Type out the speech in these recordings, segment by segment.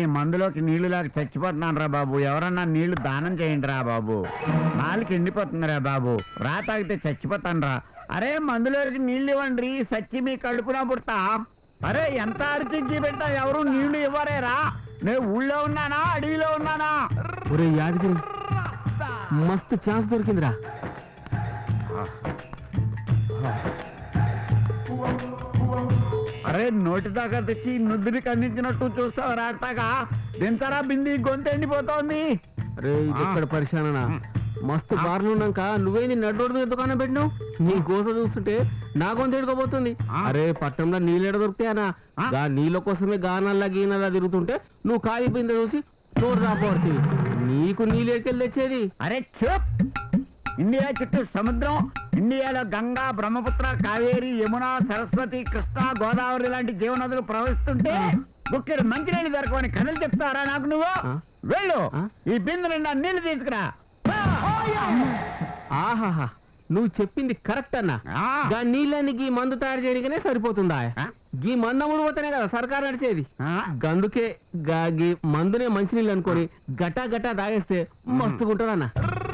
మందులోకి నీళ్లు లేక చచ్చిపోతున్నాను రా బాబు ఎవరన్నా నీళ్లు దానం చేయండి రా బాబు నాలుగు ఎండిపోతుంది రా బాబు రా తాగితే చచ్చిపోతాను రా అరే మందులోకి నీళ్లు ఇవ్వండి సచ్చి మీ కడుపున పుడతా అరే ఎంత అరిచి పెట్టా ఎవరు నీళ్లు ఇవ్వరేరా నేను ఊళ్ళో ఉన్నానా అడవిలో ఉన్నానా ఒరే యాదగిరి మస్తు ఛాన్స్ దొరికిందిరా అరే నోటి దాకా తెచ్చి నుద్దురికి అందించినట్టు చూస్తావు రాటాగా దింతరా బింది గొంతు ఎండిపోతోంది రే ఇది ఎక్కడ పరిశాననా మస్తు బార్లు ఉన్నాక నువ్వేంది నడ్రోడ్ మీద దుకాణం పెట్టినావు నీ కోస చూస్తుంటే నా గొంతు ఎడుకోబోతుంది ఆ. అరే పట్టణంలో నీళ్ళు ఎడ దొరుకుతాయనా ఆ. గా నీళ్ళ కోసమే గానల్లా గీనల్లా తిరుగుతుంటే నువ్వు కాయి బిందె చూసి చోటు రాపోతుంది నీకు నీళ్ళు ఎక్కలు తెచ్చేది అరే చూప్ ఇండియా చుట్టూ సముద్రం ఇండియాలో గంగా బ్రహ్మపుత్ర కావేరి యమున సరస్వతి కృష్ణ గోదావరి లాంటి జీవనదులు ప్రవహిస్తుంటే బుక్కెడు మంచినీళ్ళు దొరకవని కథలు చెప్తారా నాకు నువ్వు ఆ? వెళ్ళు ఆ? ఈ బిందె నిండా నీళ్లు తీసుకురా ఆహాహా నువ్వు చెప్పింది కరెక్ట్ అన్నా ఆ. గా నీళ్ళని గీ మందు తయారు చేయడానికనే సరిపోతుందా ఆ? గీ మందు అమ్ముడు పోతేనే కదా సర్కారు నడిచేది ఆ? గందుకే గా గీ మందునే మంచినీళ్ళు అనుకొని గటా గటా తాగేస్తే మస్తుకుంటారన్న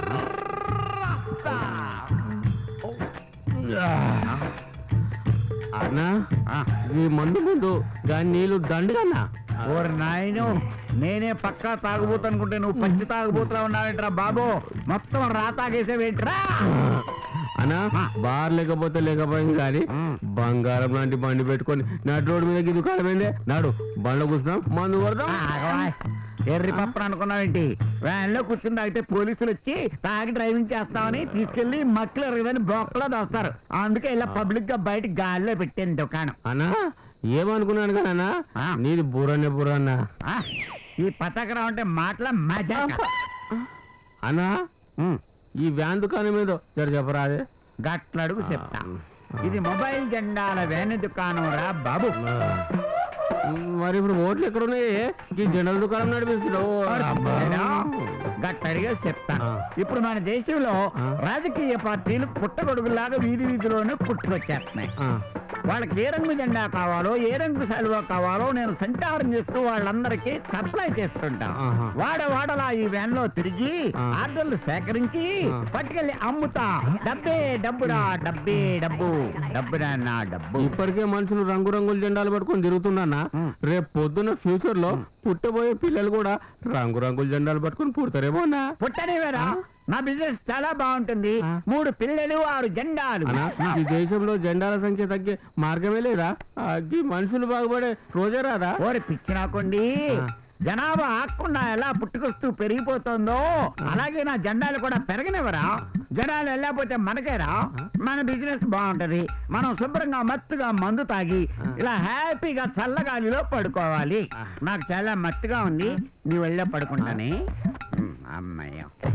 అన్నా ఆ. ఈ మందు ముందు గా నీళ్ళు దండుగన్నా ఓరి నాయను నేనే పక్కా తాగుబోతు అనుకుంటే నువ్వు పచ్చి తాగుబోతులా ఉన్నావేంట్రా బాబు మొత్తం రా తాగేసేవేంట్రా అన్నా బార్ లేకపోతే లేకపోయింది కానీ బంగారం లాంటి బండి పెట్టుకొని నడు రోడ్డు మీద గిది కాలమైందే నాడు బండ్లో కూర్చున్నాం మందు కొడదాం ఆగవాయ్. ఎర్రి పప్పని అనుకున్నావేంటి వ్యాన్ లో కూర్చుని తాగితే పోలీసులు వచ్చి తాగి డ్రైవింగ్ చేస్తామని తీసుకెళ్లి మక్కలు ఎరగదని బొక్కలో దోస్తారు అందుకే ఇలా పబ్లిక్ గా బయట గాల్లో పెట్టాను దుకాణం అన్నా ఏమనుకున్నాను కానీ అన్నా ఆ. నీది బుర్రనే బుర్ర అన్నా ఆ? ఈ పతాకరం అంటే మాటల మజా అన్నా ఈ వ్యాన్ దుకాణం మీద జర చెప్పరా అదే గట్లడుగు చెప్తా ఇది మొబైల్ జెండాల వేణి దుకాణం రా బాబు మరి ఇప్పుడు ఓట్లు ఎక్కడ ఉన్నాయి ఈ జనరల్ దుకాణం నడిపిస్తున్నావు ఏరా? గట్టడిగా చెప్తా ఆ. ఇప్పుడు మన దేశంలో ఆ. రాజకీయ పార్టీలు పుట్టగొడుగులాగా వీధి వీధిలోనే పుట్టుకొచ్చేస్తున్నాయి వాళ్ళకి ఏ రంగు జెండా కావాలో ఏ రంగు సెలవు కావాలో నేను సంచారం చేస్తూ వాళ్ళందరికీ సప్లై చేస్తుంటా ఆహా. వాడ వాడలా ఈ వ్యాన్ లో తిరిగి ఆ. ఆర్డర్లు సేకరించి ఆ. పట్టుకెళ్ళి అమ్ముతా డబ్బే డబ్బురా డబ్బే డబ్బు డబ్బురా నా డబ్బు ఇప్పటికే మనుషులు రంగురంగుల జెండాలు పట్టుకొని తిరుగుతున్నా ఉమ్. రేపు పొద్దున్న ఫ్యూచర్ లో పుట్టబోయే పిల్లలు కూడా రంగురంగుల జెండాలు పట్టుకొని పుడతారేమో అన్నా పుట్టనివేరా నా బిజినెస్ చాలా బాగుంటుంది ఆ. మూడు పిల్లలు ఆరు జెండాలు అన్నా ఈ దేశంలో జెండాల సంఖ్య తగ్గే మార్గమే లేదా ఆ, ఈ మనుషులు బాగుపడే రోజే రాదా ఓరి పిచ్చి నాకుండి ఆ. జనాభా ఆకుండా ఎలా పుట్టుకొస్తూ పెరిగిపోతుందో అలాగే నా జెండాలు కూడా పెరగనివరా జనాలు వెళ్ళకపోతే మనకేరా మన బిజినెస్ బాగుంటది మనం శుభ్రంగా మత్తుగా మందు తాగి ఇలా హ్యాపీగా చల్లగాలిలో పడుకోవాలి నాకు చాలా మత్తుగా ఉంది నీ వెళ్ళే పడుకుంటానే ఉమ్, అమ్మయ్య